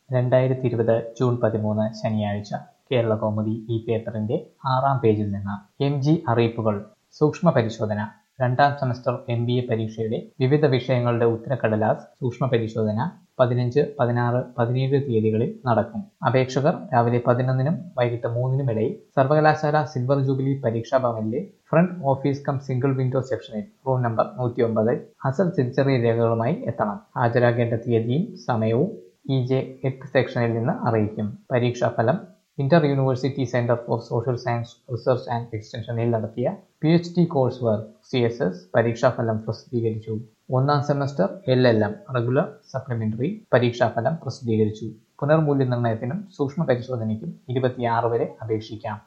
രണ്ടായിരത്തി ഇരുപത് ജൂൺ പതിമൂന്ന് ശനിയാഴ്ച കേരള കൗമുദി ഈ പേപ്പറിന്റെ ആറാം പേജിൽ നിന്ന് എം ജി അറിയിപ്പുകൾ സൂക്ഷ്മ പരിശോധന രണ്ടാം സെമസ്റ്റർ എം ബി എ പരീക്ഷയുടെ വിവിധ വിഷയങ്ങളുടെ ഉത്തരക്കടലാസ് സൂക്ഷ്മ പരിശോധന പതിനഞ്ച് പതിനാറ് പതിനേഴ് തീയതികളിൽ നടക്കും അപേക്ഷകർ രാവിലെ പതിനൊന്നിനും വൈകിട്ട് മൂന്നിനും ഇടയിൽ സർവകലാശാല സിൽവർ ജൂബിലി പരീക്ഷാ ഭവനിലെ front office cum single window സെക്ഷനിൽ റൂം നമ്പർ നൂറ്റി ഒമ്പതിൽ അസൽ തിരിച്ചറിയ രേഖകളുമായി എത്തണം ഹാജരാകേണ്ട തീയതിയും സമയവും ഇ ജെ എട്ട് സെക്ഷനിൽ നിന്ന് അറിയിക്കും പരീക്ഷാഫലം inter university centre for social science research and എക്സ്റ്റൻഷനിൽ നടത്തിയ P H D course work C S S പരീക്ഷാഫലം പ്രസിദ്ധീകരിച്ചു ഒന്നാം semester L L M regular supplementary പരീക്ഷാഫലം പ്രസിദ്ധീകരിച്ചു പുനർമൂല്യനിർണ്ണയത്തിനും സൂക്ഷ്മ പരിശോധനയ്ക്കും ഇരുപത്തിയാറ് വരെ അപേക്ഷിക്കാം